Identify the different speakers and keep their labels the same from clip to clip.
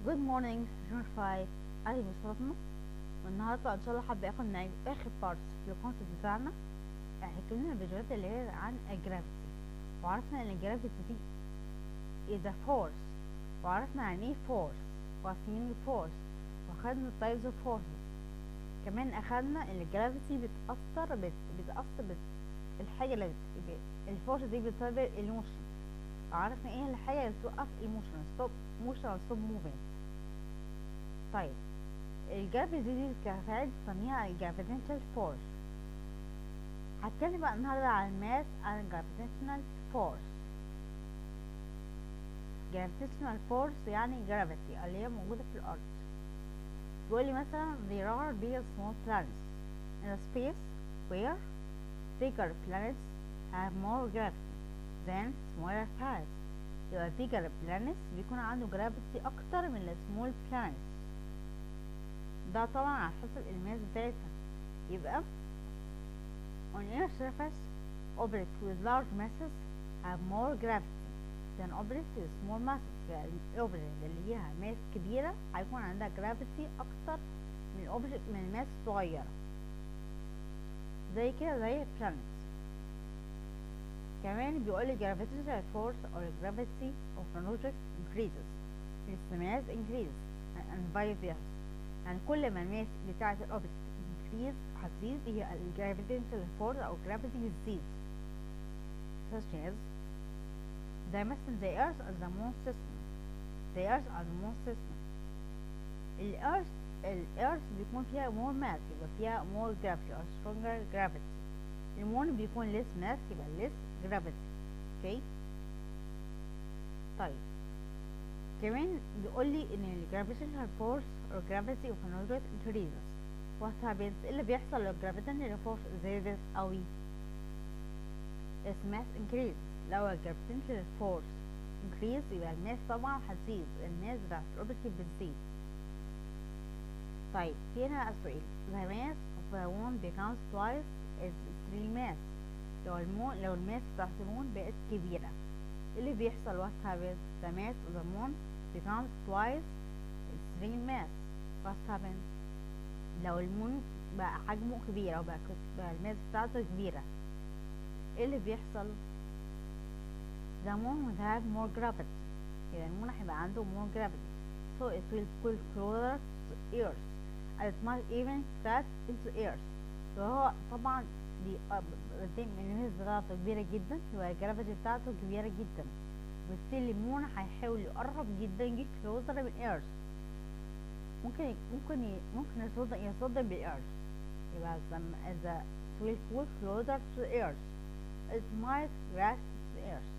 Speaker 1: Good morning June 5 أهلا بصوتنا والنهاردة إن شاء الله حابة آخد معاكم آخر بارتس في الكونسيبت بتاعنا احنا اتكلمنا الفيديوهات اللي هي عن الجرافيتي وعرفنا إن الجرافيتي دي is a force وعرفنا يعني ايه force وعارفين force واخدنا types of forces كمان أخدنا إن الجرافيتي بتأثر بت... بتأثر بت... الحاجة اللي بت... الفورس دي بتسبب الايموشن عرفنا ايه الحاجة اللي بتوقف ايموشن ستوب موشن او ستوب موفمنت طيب الجرافيتي دي كفاعل بنسميها الجرافيتنشال فورس هتكلم بقى النهارده عن الماس عن الجرافيتنشال فورس gravitational force يعني gravity اللي هي موجودة في الأرض بيقول لي مثلا there are big and small planets in a space where bigger planets have more gravity than smaller planets يبقى bigger planets بيكون عنده gravity أكتر من ال small planets ده طبعا على حسب الماس بتاعتها يبقى on inner surface objects with large masses have more gravity than objects with small masses يعني الأوبجكت اللي ليها ماس كبيرة هيكون عندها gravity أكتر من الأوبجكت من الماس الصغيرة زي كده زي planets كمان بيقول لي gravitational force or gravity of an object increases its mass increases and vice versa يعني كل ما الماس بتاعة الأوبجكت increase هتزيد هي ال gravitational force أو gravity بتزيد such as زي مثلا the earth and the moon system the earth and the moon system الأرض الأرض بيكون فيها more mass يبقى فيها more gravity or stronger gravity المون بيكون less mass يبقى less gravity اوكي طيب كمان بيقول لي ان ال gravitational force or gravity of an object increases what happens ايه اللي بيحصل لو gravitational force زادت قوي its mass increase لو ال gravitational force increase يبقى الماس طبعا هتزيد الماس بتاعت الاوبجكت بتزيد طيب هنا السؤال the mass of a moon becomes twice its real mass لو المون لو الماس بتاعت المون بقت كبيرة ايه اللي بيحصل what happens the mass of the moon becomes twice its real mass what happens لو المون بقى حجمه كبير او بقى, بقى الماس بتاعته كبيرة ايه اللي بيحصل the moon will have more gravity يبقى المون هيبقى عنده more gravity so it will pull closer to the earth and it might even crash into the earth وهو طبعا دي قدام الماس بتاعته كبيرة جدا يبقى الجرافيتي بتاعته كبيرة جدا بالتالي المون هيحاول يقرب جدا يجي closer من earth ممكن ممكن ممكن يصدم يصدم بالارض يبقى as a will pull closer to the earth it might crash to the earth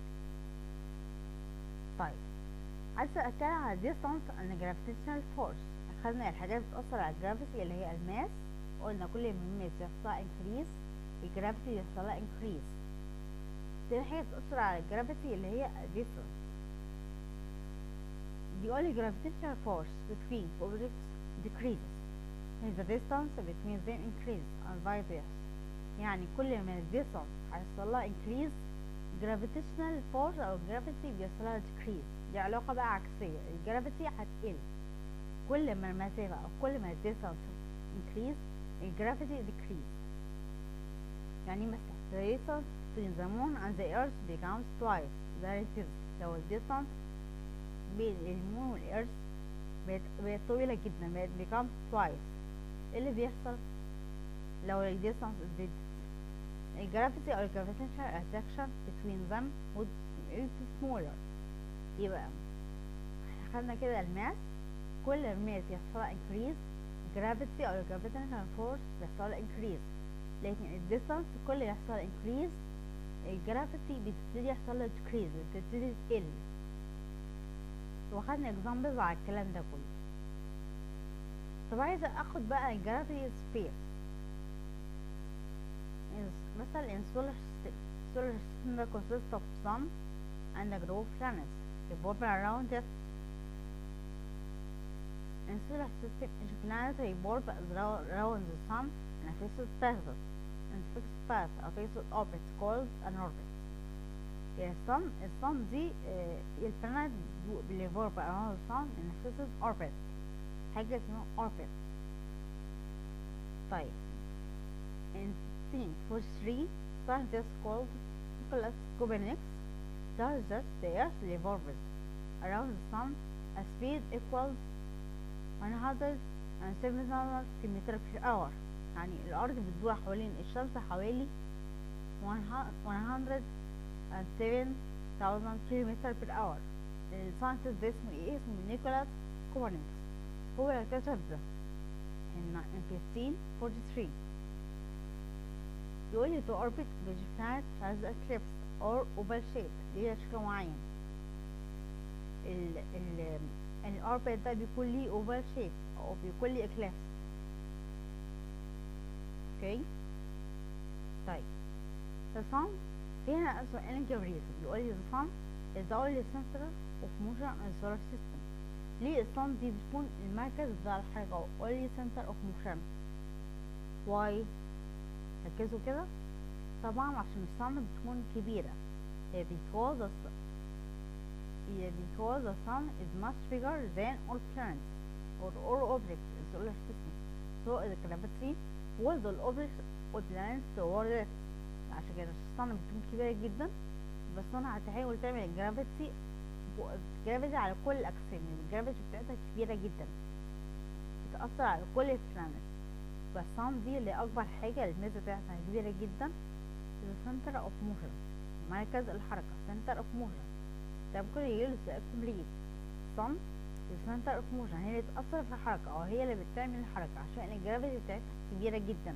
Speaker 1: طيب عايز اتكلم على distance and gravitational force اخدنا الحاجات بتأثر على الجرافيتي اللي هي الماس قلنا كل ما الماس يحصلها increase الجرافيتي يحصلها increase تاني حاجة بتأثر على الجرافيتي اللي هي distance بيقول لي gravitational force between objects decreases and the distance between them increases and vice versa يعني كل ما ال distance هيحصل لها increase gravitational force أو gravity بيحصل لها decrease دي علاقة بقى عكسية الجرافيتي هتقل كل ما المسافة أو كل ما ال distance increase الجرافيتي decrease يعني مثلا the distance between the moon and the earth becomes twice that it is لو ال distance بين المون والإرث بقت طويلة جدا بقت become twice ايه اللي بيحصل لو ال distance زادت الجرافيتي أو gravitational attraction between them would be smaller يبقى خدنا كده الماس كل الماس يحصلها increase gravity أو gravitational force يحصلها increase لكن ال distance كل يحصل increase الجرافيتي بتبتدي يحصلها decrease بتبتدي تقل واخدنا examples على الكلام ده كله طب عايزة اخد بقى الجرافيتي سبيس مثلا in solar system solar system that consists of sun and a group of planets revolving around it in solar system each planet revolve around the sun in a fixed path in fixed path a fixed orbit called an orbit هي الصن الصن دي آه، البلانت اللي revolve around the sun in a fixed orbit حاجة اسمها orbit طيب in 1943 scientists called Nicholas Copernicus does that the earth revolves around the sun at speed equals 107,000 km per hour يعني الأرض بتدور حوالين الشمس حوالي 107,000 km per hour الساينتست ده اسمه ايه اسمه نيكولاس كوبرنيكس هو اللي اكتشف ده in 1543 يقول لي to orbit which planet has a eclipse or oval shape ليها شكل معين ال ال الاوربت ده بيكون ليه oval shape او بيكون ليه eclipse اوكي طيب the sun هنا سؤال جبريل بيقول لي the sun is the only center of motion in the solar system ليه الصن دي بتكون المركز بتاع الحركة أو only center of motion why ركزوا كده طبعا عشان الصن بتكون كبيرة هي because the sun هي because the sun is much bigger than all planets or all objects in the solar system so the gravity pulls all objects or planets toward it عشان كده الصن بتكون كبيرة جدا بس انا هتحاول تعمل الجرافيتي الجرافيتي على كل الاجسام الجرافيتي بتاعتها كبيرة جدا بتأثر على كل البلانت بس الصن دي اللي اكبر حاجة الميزة بتاعتها كبيرة جدا the center of motion مركز الحركة center of motion ده ممكن يجيله سؤال كومبليت sun the center of motion هي اللي بتأثر في الحركة او هي اللي بتعمل الحركة عشان الجرافيتي بتاعتها كبيرة جدا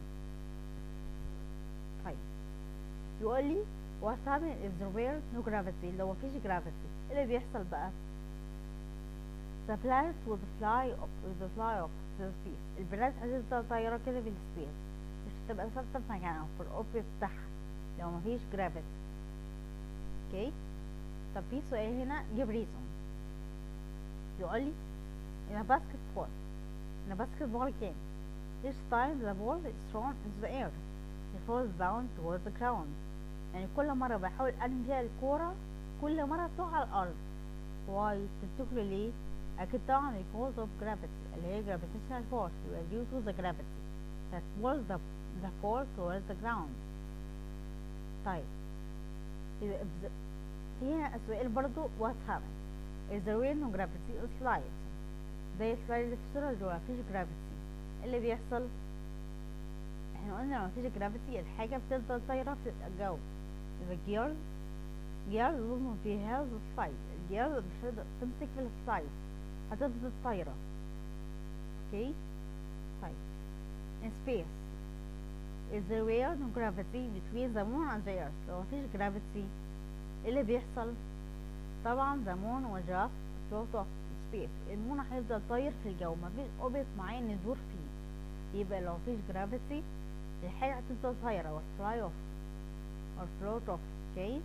Speaker 1: طيب يقول لي what happens if there were no gravity لو مفيش gravity ايه اللي بيحصل بقى the planet would fly up would fly up to the space البلاد هتفضل طايرة كده في السبيس مش هتبقى ثابتة في مكانها في الأوبريت بتاعها لو مفيش gravity اوكي طب في سؤال هنا give reason يقول لي in a basketball in a basketball game each time the ball is thrown into the air it falls down towards the ground يعني كل مرة بحاول أرمي فيها الكورة كل مرة بتقع على الأرض واي تفتكروا ليه؟ أكيد طبعا because of gravity اللي هي gravitational force يبقى due to the gravity that pulls the, the ball towards the ground طيب يبقى if the- هنا السؤال برضو what happened is there were no gravity it slides زي السلايد اللي في الصورة اللي مفيش gravity إيه اللي بيحصل احنا قلنا لو مفيش جرافيتي الحاجة بتفضل طايرة في الجو يبقى الجيار جيار لازم فيها السلايد الجيار مش هتقدر تمسك في السلايد هتفضل طايرة اوكي طيب in space is there were no gravity between the moon and the earth لو مفيش gravity ايه اللي بيحصل طبعا the moon will just float off space المون هيفضل طاير في الجو مفيش اوبجكت معين ندور فيه يبقى لو مفيش جرافيتي الحاجة هتفضل طايرة or fly off or float off اوكي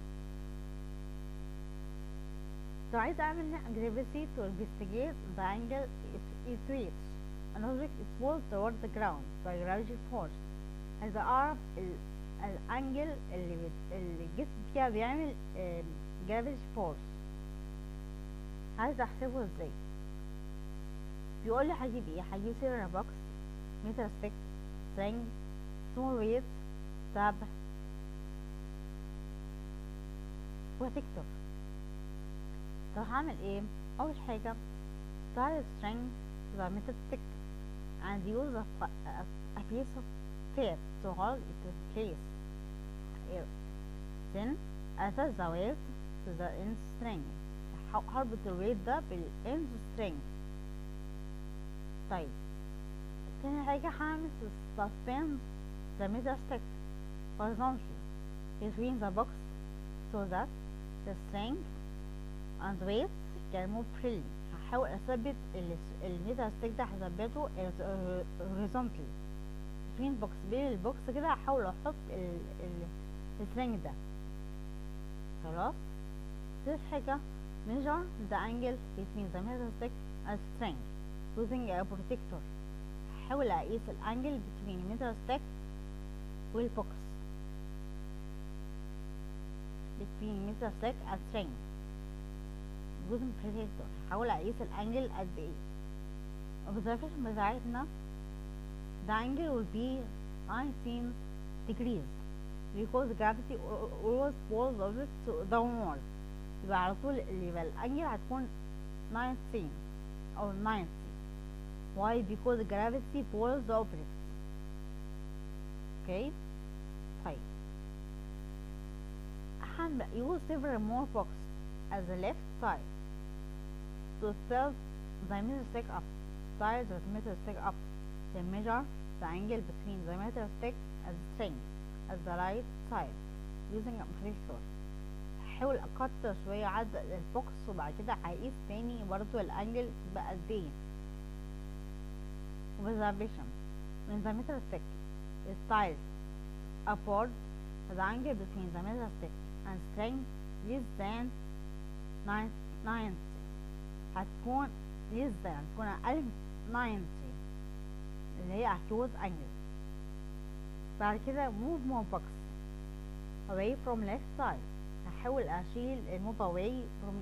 Speaker 1: لو عايز اعمل gravity to investigate the angle it, it reaches an object is pulled toward the ground by gravity force عايز اعرف ال الانجل اللي بت... اللي الجسم فيها بيعمل gravity force عايز احسبه ازاي بيقول لي هجيب ايه هجيب سيلر بوكس متر ستيك string small weight tab وتكتب طب هعمل ايه اول حاجة tie a string to the metal stick and use a, f- a, a piece of tape to hold it in place Here. then attach the weight to the end string ح- هربط الويت ده بالend string طيب تاني حاجة هعمل suspend the metal stick horizontally between the box so that the string and weight can move freely هحاول اثبت الميتا ستيك ده هثبته horizontally between box بين البوكس كده هحاول احط ال ال السترينج ده خلاص تالت حاجة measure the angle between the metal stick and string using a protector هحاول اقيس الانجل between metal stick والبوكس between meter stick and string using predictor هحاول اقيس الانجل قد ايه observation بتاعتنا the angle will be 19 degrees because gravity always pulls objects downward يبقى على طول اللي يبقى الانجل هتكون 19 او 90 why because gravity pulls the objects okay طيب هنبقى use several more boxes as the left side to fill the meter stick up sides of the meter stick up to measure the angle between the meter stick and the string as the right side using a predictor هحاول اكتر شوية عدد البوكس وبعد كده هقيس تاني برضو الانجل تبقى قد ايه observation when the meter stick is tiled upward the angle between the meter stick and string less than 90 هتكون less than هتكون أقل من 90 اللي هي acute angle بعد كده move more box away from left side هحاول أشيل move away from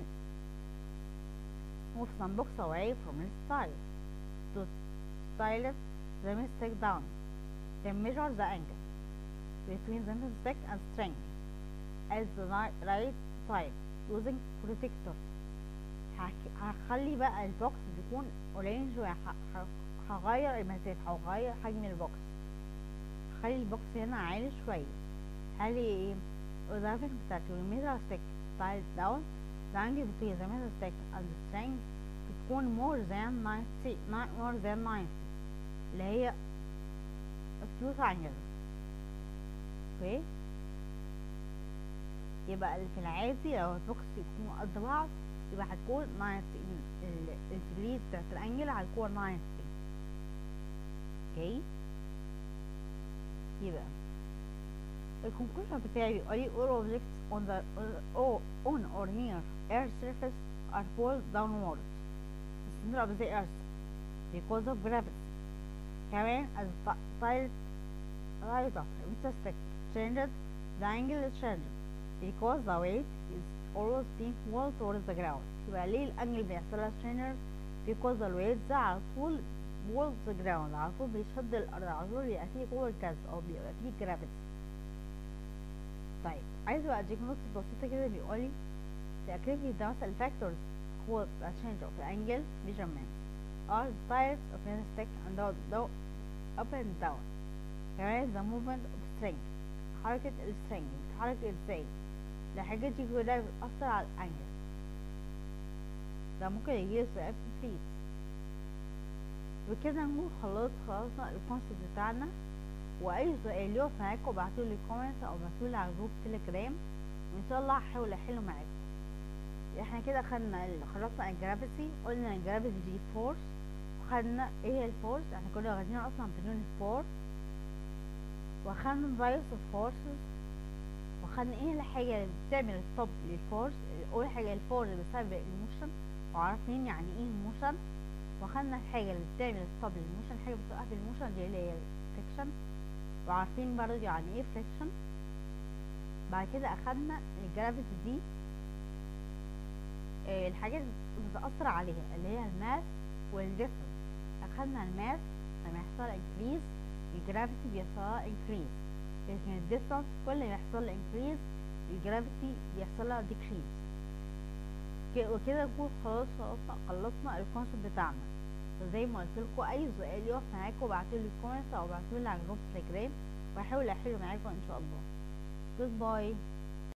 Speaker 1: move some box away from left side to style the mistake down then measure the angle between the stick and string as the right side using protector هخلي بقى البوكس بيكون قليل شوية هغير المسافة هغير حجم البوكس هخلي البوكس هنا عالي شوية هخلي ايه الرافع بتاعت الميتر ستيك سايد داون the angle between the meter stick and the string بتكون more than 90 not more than 90 اللي هي acute angle اوكي يبقى في العادي لو البوكس يكونوا قد بعض يبقى هتكون 90 الديجري بتاعت الانجل هتكون 90 اوكي يبقى الكونكلوجن بتاعي بيقول لي all objects on the on or near earth surface are pulled downward the center of the earth because of gravity كمان as tiled right of intersect changes the angle is changed because the weight is always being pulled towards the ground يبقى ليه الانجل بيحصل لها changes because the weight ده على طول pulls the ground على طول بيشد الارض على طول بيبقى فيه قوة جذب او بيبقى فيه gravity طيب عايز بقى اديك نقطة بسيطة كده بيقولي the activity ده مثلا factors هو the change of the angle measurement are the types of meter stick and down, down up and down كمان the movement of string حركة السترينج بتتحرك ازاي الحاجات دي كلها بتأثر على الانجل ده ممكن يجيلي سؤال في الفيس بكده نكون خلاص خلصنا الكونسيبت بتاعنا واي سؤال يقف معاكم ابعتولي كومنت او ابعتولي على جروب تليجرام وان شاء الله هحاول احله معاكم احنا كده خدنا خلصنا الجرافيتي قلنا الجرافيتي دي فورس وخدنا ايه هي الفورس احنا كنا واخدينها اصلا في يونت فور واخدنا فايروس اوف فورسز وخدنا ايه الحاجة اللي بتعمل ستوب للفورس اول حاجة الفورس بسبب الموشن وعارفين يعني ايه الموشن واخدنا الحاجة اللي بتعمل ستوب للموشن حاجة بتوقف الموشن دي اللي هي الفريكشن وعارفين برضه يعني ايه فريكشن بعد كده اخدنا الجرافيتي دي اه الحاجات اللي بتأثر عليها اللي هي الماس والديستنس اخدنا الماس لما يحصل انكريز الجرافيتي بيحصلها انكريز لكن الديستانس كل ما يحصل انكريز الجرافيتي بيحصلها ديكريز وكده نكون خلاص خلصنا خلصنا الكونسيبت بتاعنا وزي ما قلت لكم اي سؤال يقف معاكم ابعتولي كومنت او ابعتولي على جروب تليجرام واحاول احله معاكم ان شاء الله جود باي